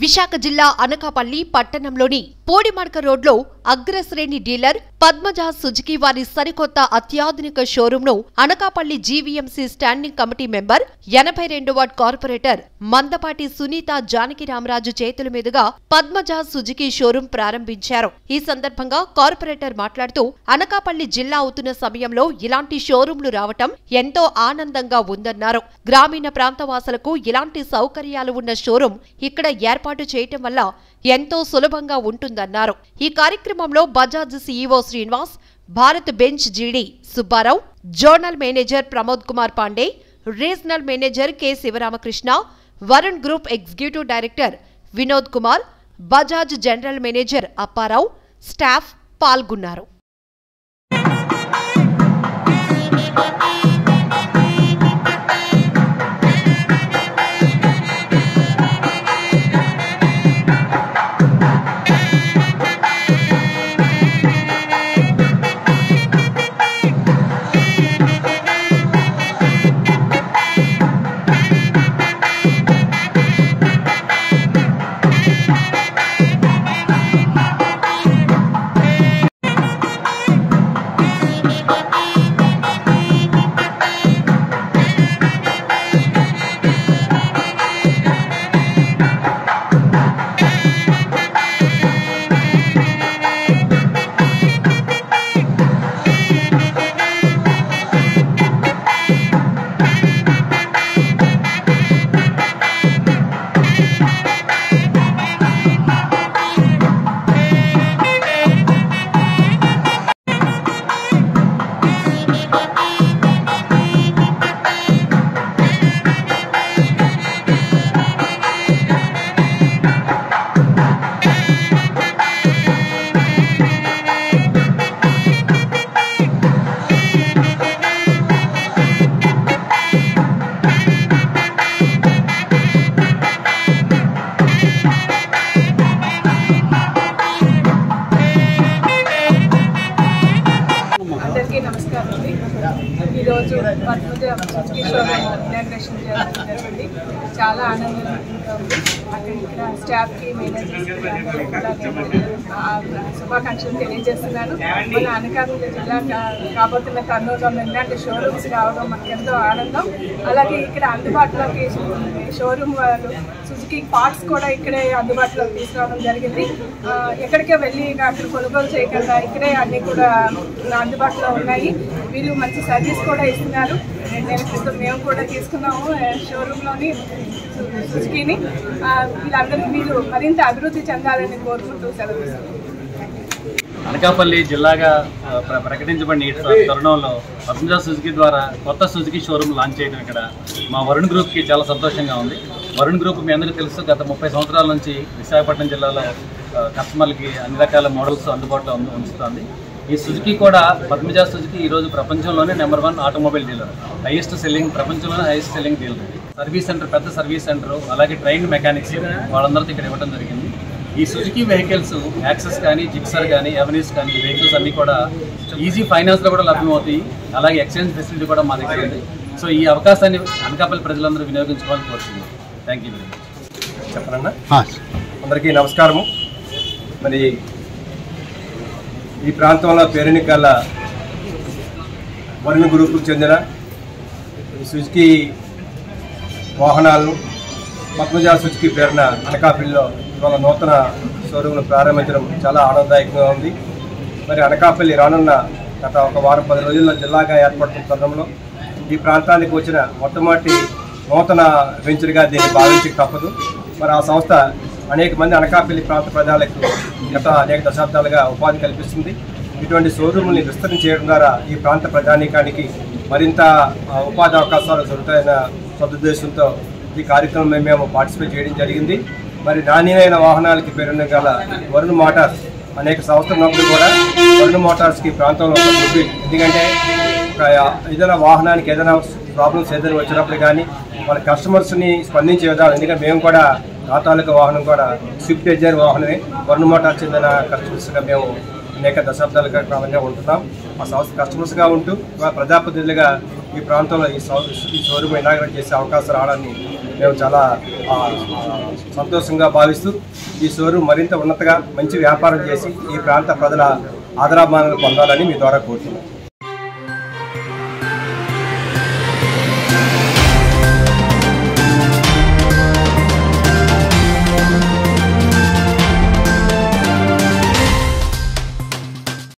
విశాఖ జిల్లా అనకాపల్లి పట్టణంలోని పోడిమడక రోడ్లో అగ్రశ్రేణి డీలర్ పద్మజ సుజుకి వారి సరికొత్త అత్యాధునిక షోరూంను Anakapalli GVMC standing committee member ఎనభై రెండు వార్డ్ కార్పొరేటర్ మందపాటి సునీత జానకిరామరాజు చేతుల మీదుగా పద్మజ సుజుకి షోరూం ప్రారంభించారు ఈ సందర్భంగా కార్పొరేటర్ మాట్లాడుతూ అనకాపల్లి జిల్లా అవుతున్న సమయంలో ఇలాంటి షోరూంలు రావటం ఎంతో ఆనందంగా ఉందన్నారు గ్రామీణ ప్రాంతవాసులకు ఇలాంటి సౌకర్యాలు ఉన్న షోరూం ఇక్కడ ఏర్పాటు చేయటం వల్ల ఎంతో సులభంగా ఉంటుందన్నారు ఈ కార్యక్రమంలో Bajaj CEO Srinivas Bharat bench GD Subbarao zonal manager Pramod Kumar Pandey regional manager K Sivaramakrishna Varun group executive director Vinod Kumar Bajaj general manager Apparao staff పాల్గొన్నారు అందరికీ నమస్కారం అండి ఈరోజు పద్మజ సుజుకి షోరూమ్ ఇనాగ్రేషన్ చేయడం జరిగింది చాలా ఆనందంగా ఉంది అక్కడ ఇక్కడ స్టాఫ్కి మేనేజర్స్కి అందరికీ కూడా నేను, ఆ, శుభాకాంక్షలు తెలియజేస్తున్నాను మన అనకాపల్లి జిల్లా కా- కాబోతున్న కర్నూలులో ఇలాంటి షోరూమ్స్ రావడం మనకు ఎంతో ఆనందం అలాగే ఇక్కడ అందుబాటులోకి షోరూమ్ వాళ్ళు సుజుకి పార్ట్స్ కూడా ఇక్కడే అందుబాటులోకి తీసుకురావడం జరిగింది ఆ, ఎక్కడికే వెళ్ళి ఇక అక్కడ కొనుగోలు చేయకుండా ఇక్కడే అన్నీ కూడా అందుబాటులో ఉన్నాయి వీళ్ళు మంచి సర్వీస్ కూడా ఇస్తున్నారు రెండు నెలల క్రితం మేము కూడా తీసుకున్నాము ఆ, షోరూంలోని సు- సుజుకిని ఆ, వీళ్ళందరికీ వీళ్ళు మరింత అభివృద్ధి చెందాలని కోరుకుంటూ సెలవు తీసుకుంటున్నాను. అనకాపల్లి జిల్లాగా ఆ, ప్ర- ప్రకటించబడిన ఈ త- తరుణంలో పద్మజా సుజుకి ద్వారా కొత్త సుజుకి షోరూమ్ లాంచ్ చేయడం ఇక్కడ మా వరుణ్ గ్రూప్కి చాలా సంతోషంగా ఉంది వరుణ్ గ్రూప్ మీ అందరికీ తెలుసు గత ముప్పై సంవత్సరాల నుంచి విశాఖపట్నం జిల్లాలో ఆ, కస్టమర్లకి అన్ని రకాల మోడల్స్ అందుబాటులో ఉంచ- ఉంచుతుంది ఈ సుజుకి కూడా పద్మజా సుజుకి ఈ రోజు ప్రపంచంలోనే number one automobile dealer highest selling ప్రపంచంలోనే highest selling dealer service centre పెద్ద సర్వీస్ సెంటర్ అలాగే ట్రైన్ మెకానిక్స్ వాళ్ళందరితో ఇక్కడ ఇవ్వడం జరిగింది ఈ సుజుకి వెహికల్స్ యాక్సెస్ కానీ జిక్సర్ కానీ ఎవెన్యూస్ కానీ వెహికల్స్ అన్నీ కూడా ఈజీ ఫైనాన్స్లో కూడా లభ్యమవుతాయి అలాగే ఎక్స్చేంజ్ ఫెసిలిటీ కూడా మా దగ్గర ఉంది సో ఈ అవకాశాన్ని అనకాపల్లి ప్రజలందరూ వినియోగించుకోవాలని కోరుతున్నాను థ్యాంక్ యూ వెరీ మచ్ చెప్పనన్నా అందరికీ నమస్కారము మరి ఈ ప్రాంతంలో పేరుని గల వరుణ గ్రూపుకు చెందిన ఈ సుజుకి వాహనాలను పద్మజా సుజుకి పేరున అనకాపల్లిలో ఇవాళ నూతన షోరూమ్ను ప్రారంభించడం చాలా ఆనందదాయకంగా ఉంది మరి అనకాపల్లి రానున్న గత ఒక వారం పది రోజుల్లో జిల్లాగా ఏర్పడుతున్న తరుణంలో ఈ ప్రాంతానికి వచ్చిన మొట్టమొదటి నూతన వెంచర్గా దీన్ని భావించక తప్పదు మరి ఆ సంస్థ అనేక మంది అనకాపల్లి ప్రాంత ప్రజలకు గత అనేక దశాబ్దాలుగా ఉపాధి కల్పిస్తుంది ఇటువంటి షోరూముల్ని విస్తరణ చేయడం ద్వారా ఈ ప్రాంత ప్రజానీకానికి మరింత ఆ, ఉపాధి అవకాశాలు దొరుకుతాయన్న సదుద్దేశంతో ఈ కార్యక్రమం మేము పార్టిసిపేట్ చేయడం జరిగింది మరి నాణ్యమైన వాహనాలకి పేరున్న గల వరుణ్ మోటార్స్ అనేక సంవత్సరాల ఉన్నప్పుడు కూడా వరుణ్ మోటార్స్కి ప్రాంతంలో ఒక గుడ్వి ఎందుకంటే ఒక ఏదైనా వాహనానికి ఏదైనా ప్రాబ్లమ్స్ ఏదైనా వచ్చినప్పుడు కానీ వాళ్ళ కస్టమర్స్ని స్పందించే విధానం ఎందుకంటే మేము కూడా నా తాలూకా వాహనం కూడా స్విఫ్ట్ డిజైర్ వాహనమే వరుణ్ మోటార్ చెందిన కస్టమర్స్గా మేము అనేక దశాబ్దాలుగా కాలంగా ఉంటున్నాం మా సంస్థ కస్టమర్స్గా ఉంటూ ఇవాళ ప్రజాప్రతినిధులుగా ఈ ప్రాంతంలో ఈ షో ఈ షోరూమ్ ఇనాగ్రేట్ చేసే అవకాశం రావడాన్ని మేము చాలా ఆ, ఆ, సంతోషంగా భావిస్తూ ఈ షోరూమ్ మరింత ఉన్నతగా మంచి వ్యాపారం చేసి ఈ ప్రాంత ప్రజల ఆదరాభిమానాలు పొందాలని మీ ద్వారా కోరుతున్నాం